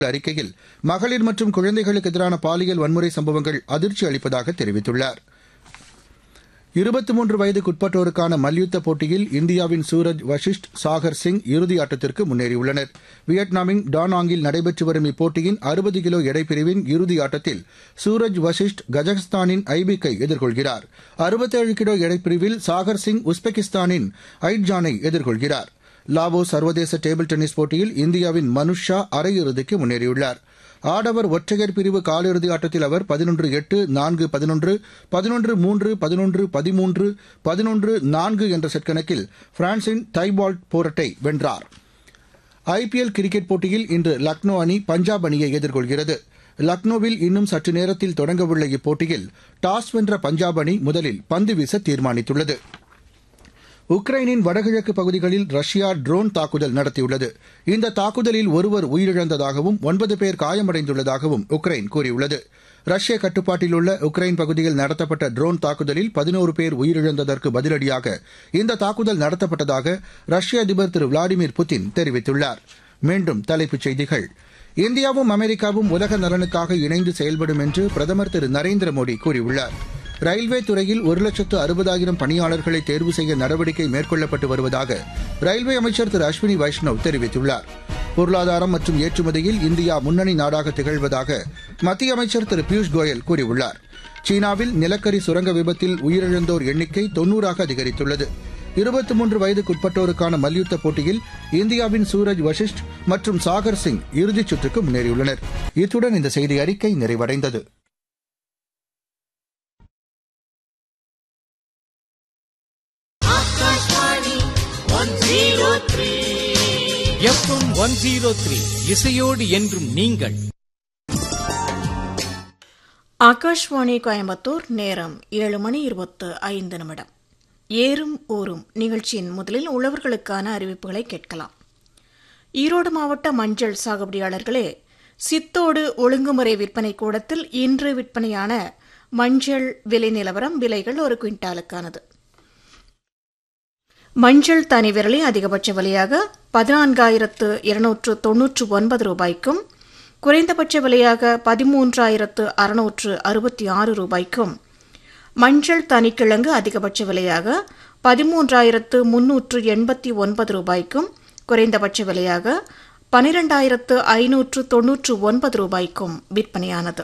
அறிக்கையில் மகளிர் மற்றும் குழந்தைகளுக்கு எதிரான பாலியல் வன்முறை சம்பவங்கள் அதிர்ச்சி அளிப்பதாக தெரிவித்துள்ளார் இருபத்தி மூன்று வயதுக்குட்பட்டோருக்கான மல்யுத்த போட்டியில் இந்தியாவின் சூரஜ் வஷிஷ்ட் சாகர் சிங் இறுதி ஆட்டத்திற்கு முன்னேறியுள்ளனர் வியட்நாமின் டானாங்கில் நடைபெற்று வரும் இப்போட்டியின் அறுபது கிலோ எடைப்பிரிவின் இறுதி ஆட்டத்தில் சூரஜ் வஷிஷ்ட் கஜகஸ்தானின் ஐபிக்கை எதிர்கொள்கிறார் அறுபத்தேழு கிலோ எடைப்பிரிவில் சாகர் சிங் உஸ்பெகிஸ்தானின் ஐட்ஜானை எதிர்கொள்கிறார் லாவோ சர்வதேச டேபிள் டென்னிஸ் போட்டியில் இந்தியாவின் மனுஷ் ஷா அரையிறுதிக்கு முன்னேறியுள்ளார் ஆடவர் ஒற்றையர் பிரிவு காலிறுதி ஆட்டத்தில் அவர் பதினொன்று எட்டு நான்கு பதினொன்று பதினொன்று மூன்று பதினொன்று பதிமூன்று பதினொன்று நான்கு என்ற செட் கணக்கில் பிரான்சின் தைபால்ட் போரட்டை வென்றார் ஐபிஎல் கிரிக்கெட் போட்டியில் இன்று லக்னோ அணி பஞ்சாப் அணியை எதிர்கொள்கிறது லக்னோவில் இன்னும் சற்று நேரத்தில் தொடங்கவுள்ள இப்போட்டியில் டாஸ் வென்ற பஞ்சாப் அணி முதலில் பந்து வீச தீர்மானித்துள்ளது உக்ரைனின் வடகிழக்கு பகுதிகளில் ரஷ்யா ட்ரோன் தாக்குதல் நடத்தியுள்ளது இந்த தாக்குதலில் ஒருவர் உயிரிழந்ததாகவும் ஒன்பது பேர் காயமடைந்துள்ளதாகவும் உக்ரைன் கூறியுள்ளது ரஷ்ய கட்டுப்பாட்டில் உள்ள உக்ரைன் பகுதியில் நடத்தப்பட்ட ட்ரோன் தாக்குதலில் பதினோரு பேர் உயிரிழந்ததற்கு பதிலடியாக இந்த தாக்குதல் நடத்தப்பட்டதாக ரஷ்ய அதிபர் திரு விளாடிமிர் புட்டின் தெரிவித்துள்ளார் மீண்டும் தலைப்புச் செய்திகள் இந்தியாவும் அமெரிக்காவும் உலக நலனுக்காக இணைந்து செயல்படும் என்று பிரதமர் திரு நரேந்திர மோடி கூறியுள்ளார் ரயில்வே துறையில் ஒரு லட்சத்து அறுபதாயிரம் பணியாளர்களை தேர்வு செய்ய நடவடிக்கை மேற்கொள்ளப்பட்டு வருவதாக ரயில்வே அமைச்சர் திரு அஸ்வினி வைஷ்ணவ் தெரிவித்துள்ளார் பொருளாதாரம் மற்றும் ஏற்றுமதியில் இந்தியா முன்னணி நாடாக திகழ்வதாக மத்திய அமைச்சர் திரு பியூஷ் கோயல் கூறியுள்ளார் சீனாவில் நிலக்கரி சுரங்க விபத்தில் உயிரிழந்தோர் எண்ணிக்கை தொன்னூறாக அதிகரித்துள்ளது இருபத்தி மூன்று வயதுக்குட்பட்டோருக்கான மல்யுத்த போட்டியில் இந்தியாவின் சூரஜ் வஷிஷ்ட் மற்றும் சாகர் சிங் இறுதிச் சுற்றுக்கு முன்னேறியுள்ளனர் இத்துடன் இந்த செய்தி அறிக்கை நிறைவடைந்தது எஃப்எம் ஒன் ஜீரோ த்ரீ இசையோடு என்றும் நீங்கள் ஆகாஷ்வாணி கோயம்புத்தூர் நேரம் ஏழு மணி இருபத்து ஐந்து நிமிடம் ஏறும் ஊரும் நிகழ்ச்சியின் முதலில் உழவர்களுக்கான அறிவிப்புகளை கேட்கலாம் ஈரோடு மாவட்ட மஞ்சள் சாகுபடியாளர்களே சித்தோடு ஒழுங்குமுறை விற்பனை கூடத்தில் இன்று விற்பனையான மஞ்சள் விலை நிலவரம் விலைகள் ஒரு குவிண்டாலுக்கானது மஞ்சள் தனி விரலி அதிகபட்ச விலையாக பதினான்காயிரத்து இருநூற்று தொன்னூற்று ஒன்பது ரூபாய்க்கும் குறைந்தபட்ச விலையாக பதிமூன்றாயிரத்து அறுநூற்று அறுபத்தி ஆறு ரூபாய்க்கும் மஞ்சள் தனிக்கிழங்கு அதிகபட்ச விலையாக பதிமூன்றாயிரத்து முன்னூற்று எண்பத்தி ஒன்பது ரூபாய்க்கும் குறைந்தபட்ச விலையாக பனிரெண்டாயிரத்து ஐநூற்று தொன்னூற்று ஒன்பது ரூபாய்க்கும் விற்பனையானது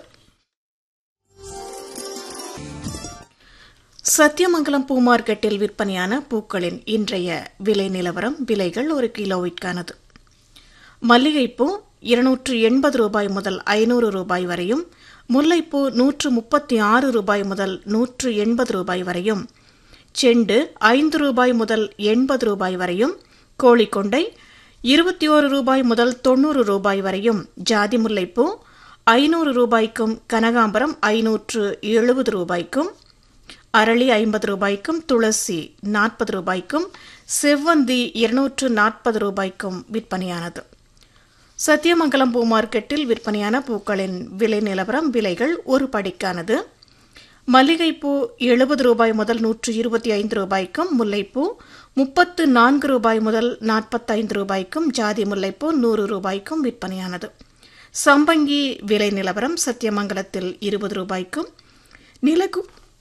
சத்தியமங்கலம் பூ மார்க்கெட்டில் விற்பனையான பூக்களின் இன்றைய விலை நிலவரம் விலைகள் ஒரு கிலோவிற்கானது மல்லிகைப்பூ இருநூற்று எண்பது ரூபாய் முதல் ஐநூறு ரூபாய் வரையும் முல்லைப்பூ நூற்று முப்பத்தி ஆறு ரூபாய் முதல் நூற்று எண்பது ரூபாய் வரையும் செண்டு ஐந்து ரூபாய் முதல் எண்பது ரூபாய் வரையும் கோழிக்கொண்டை இருபத்தி ஓரு ரூபாய் முதல் தொண்ணூறு ரூபாய் வரையும் ஜாதி முல்லைப்பூ ஐநூறு ரூபாய்க்கும் கனகாம்பரம் ஐநூற்று எழுபது ரூபாய்க்கும் அரளி ஐம்பது ரூபாய்க்கும் துளசி நாற்பது ரூபாய்க்கும் செவ்வந்தி இருநூற்று நாற்பது ரூபாய்க்கும் விற்பனையானது சத்தியமங்கலம் பூ மார்க்கெட்டில் விற்பனையான பூக்களின் விலை நிலவரம் விலைகள் ஒரு படிக்கானது மல்லிகைப்பூ எழுபது ரூபாய் முதல் நூற்று இருபத்தி ஐந்து ரூபாய்க்கும் முல்லைப்பூ முப்பத்து நான்கு ரூபாய் முதல் நாற்பத்தைந்து ரூபாய்க்கும் ஜாதி முல்லைப்பூ நூறு ரூபாய்க்கும் விற்பனையானது சம்பங்கி விலை நிலவரம் சத்தியமங்கலத்தில் இருபது ரூபாய்க்கும் நிலகு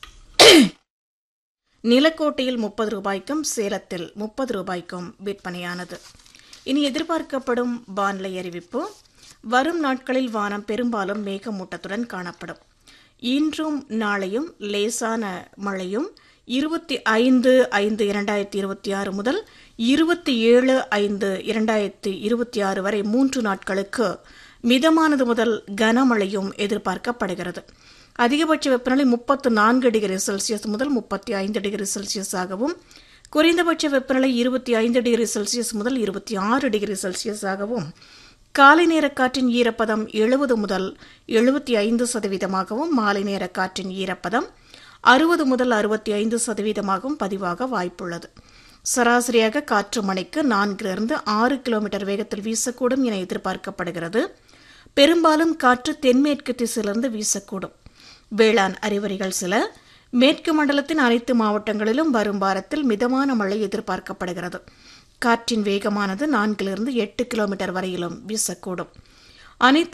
நிலக்கோட்டையில் முப்பது ரூபாய்க்கும் சேலத்தில் முப்பது ரூபாய்க்கும் விற்பனையானது இனி எதிர்பார்க்கப்படும் வானிலை அறிவிப்பு வரும் நாட்களில் வானம் பெரும்பாலும் மேகமூட்டத்துடன் காணப்படும் இன்றும் நாளையும் லேசான மழையும் இருபத்தி ஐந்து ஐந்து இரண்டாயிரத்தி இருபத்தி ஆறு முதல் இருபத்தி ஏழு ஐந்து இரண்டாயிரத்தி இருபத்தி ஆறு வரை மூன்று நாட்களுக்கு மிதமானது முதல் கனமழையும் எதிர்பார்க்கப்படுகிறது அதிகபட்ச வெப்பநிலை முப்பத்து நான்கு டிகிரி செல்சியஸ் முதல் முப்பத்தி ஐந்து டிகிரி செல்சியஸாகவும் குறைந்தபட்ச வெப்பநிலை இருபத்தி ஐந்து டிகிரி செல்சியஸ் முதல் இருபத்தி ஆறு டிகிரி செல்சியஸாகவும் காலை நேர காற்றின் ஈரப்பதம் எழுபது முதல் எழுபத்தி ஐந்து சதவீதமாகவும் மாலை நேர காற்றின் ஈரப்பதம் அறுபது முதல் அறுபத்தி ஐந்து சதவீதமாகவும் பதிவாக வாய்ப்புள்ளது சராசரியாக காற்று மணிக்கு நான்கிலிருந்து ஆறு கிலோமீட்டர் வேகத்தில் வீசக்கூடும் என எதிர்பார்க்கப்படுகிறது பெரும்பாலும் காற்று தென்மேற்கு திசையிலிருந்து வீசக்கூடும் வேளாண் அறிவுரைகள் சில மேற்கு மண்டலத்தின் அனைத்து மாவட்டங்களிலும் வரும் வாரத்தில் மிதமான மழை எதிர்பார்க்கப்படுகிறது காற்றின் வேகமானது நான்கிலிருந்து எட்டு கிலோமீட்டர் வரையிலும் வீசக்கூடும் அனைத்து